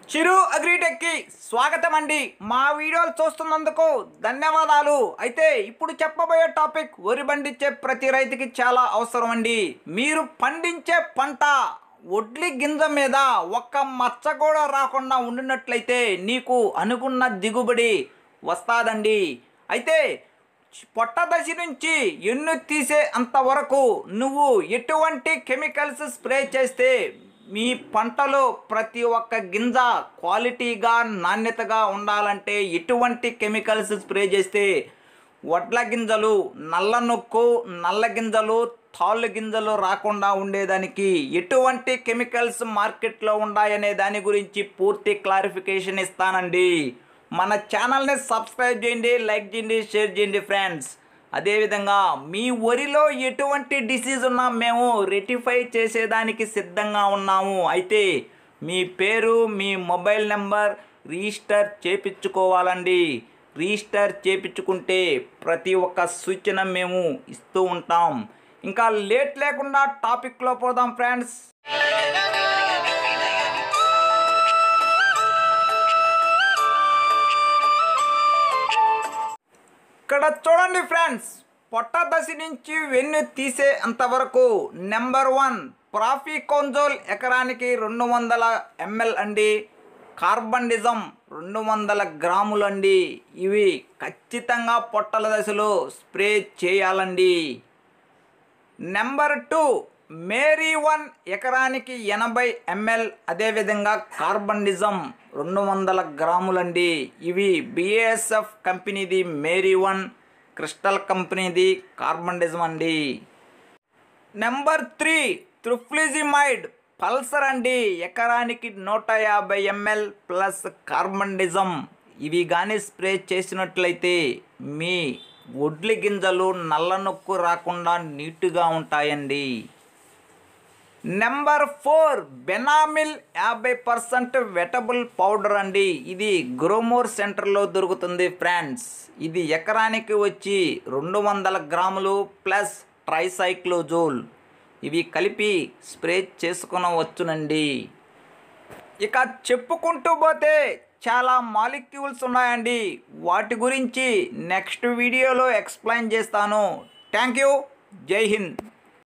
చిరు అగ్రిటెక్కి స్వాగతం అండి మా వీడియోలు చూస్తున్నందుకు ధన్యవాదాలు అయితే ఇప్పుడు చెప్పబోయే టాపిక్ వరి పండించే ప్రతి రైతుకి చాలా అవసరం అండి మీరు పండించే పంట ఒడ్లి గింజ మీద ఒక్క మచ్చ కూడా రాకుండా ఉండినట్లయితే నీకు అనుకున్న దిగుబడి వస్తాదండి అయితే పొట్ట దశ నుంచి ఎన్ను తీసే అంతవరకు నువ్వు ఎటువంటి కెమికల్స్ స్ప్రే చేస్తే మీ పంటలో ప్రతి ఒక్క గింజ క్వాలిటీగా నాణ్యతగా ఉండాలంటే ఎటువంటి కెమికల్స్ స్ప్రే చేస్తే వడ్ల గింజలు నల్ల నొక్కు నల్ల గింజలు తాళ్ళు గింజలు రాకుండా ఉండేదానికి ఎటువంటి కెమికల్స్ మార్కెట్లో ఉన్నాయనే దాని గురించి పూర్తి క్లారిఫికేషన్ ఇస్తానండి మన ఛానల్ని సబ్స్క్రైబ్ చేయండి లైక్ చేయండి షేర్ చేయండి ఫ్రెండ్స్ అదేవిధంగా మీ వరిలో ఎటువంటి డిసీజ్ ఉన్నా మేము రెటిఫై చేసేదానికి సిద్ధంగా ఉన్నాము అయితే మీ పేరు మీ మొబైల్ నెంబర్ రిజిస్టర్ చేపించుకోవాలండి రిజిస్టర్ చేపించుకుంటే ప్రతి ఒక్క సూచన మేము ఇస్తూ ఉంటాం ఇంకా లేట్ లేకుండా టాపిక్లో పోదాం ఫ్రెండ్స్ ఇక్కడ చూడండి ఫ్రెండ్స్ పొట్ట దశ నుంచి వెన్ను తీసే అంతవరకు నెంబర్ వన్ ప్రాఫికోంజోల్ ఎకరానికి రెండు వందల ఎంఎల్ అండి కార్బండిజం రెండు వందల గ్రాములు అండి ఇవి ఖచ్చితంగా పొట్టల దశలో స్ప్రే చేయాలండి నెంబర్ టూ మేరీ వన్ ఎకరానికి ఎనభై ఎంఎల్ అదేవిధంగా కార్బండిజం రెండు వందల గ్రాములండి ఇవి బిఏఎస్ఎఫ్ కంపెనీది మేరీ వన్ క్రిస్టల్ కంపెనీది కార్బండిజం అండి నెంబర్ త్రీ త్రిఫ్లిజిమైడ్ పల్సర్ అండి ఎకరానికి నూట యాభై ఎంఎల్ ప్లస్ కార్బండిజం ఇవి కానీ స్ప్రే చేసినట్లయితే మీ ఒడ్లి గింజలు నల్ల నొక్కు రాకుండా నీట్గా ఉంటాయండి నెంబర్ ఫోర్ బెనామిల్ యాభై పర్సెంట్ వెటబుల్ పౌడర్ అండి ఇది గ్రోమోర్ సెంటర్లో దొరుకుతుంది ఫ్రెండ్స్ ఇది ఎకరానికి వచ్చి రెండు వందల గ్రాములు ప్లస్ ట్రైసైక్లోజోల్ ఇవి కలిపి స్ప్రే చేసుకునవచ్చునండి ఇక చెప్పుకుంటూ పోతే చాలా మాలిక్యూల్స్ ఉన్నాయండి వాటి గురించి నెక్స్ట్ వీడియోలో ఎక్స్ప్లెయిన్ చేస్తాను థ్యాంక్ యూ జై హింద్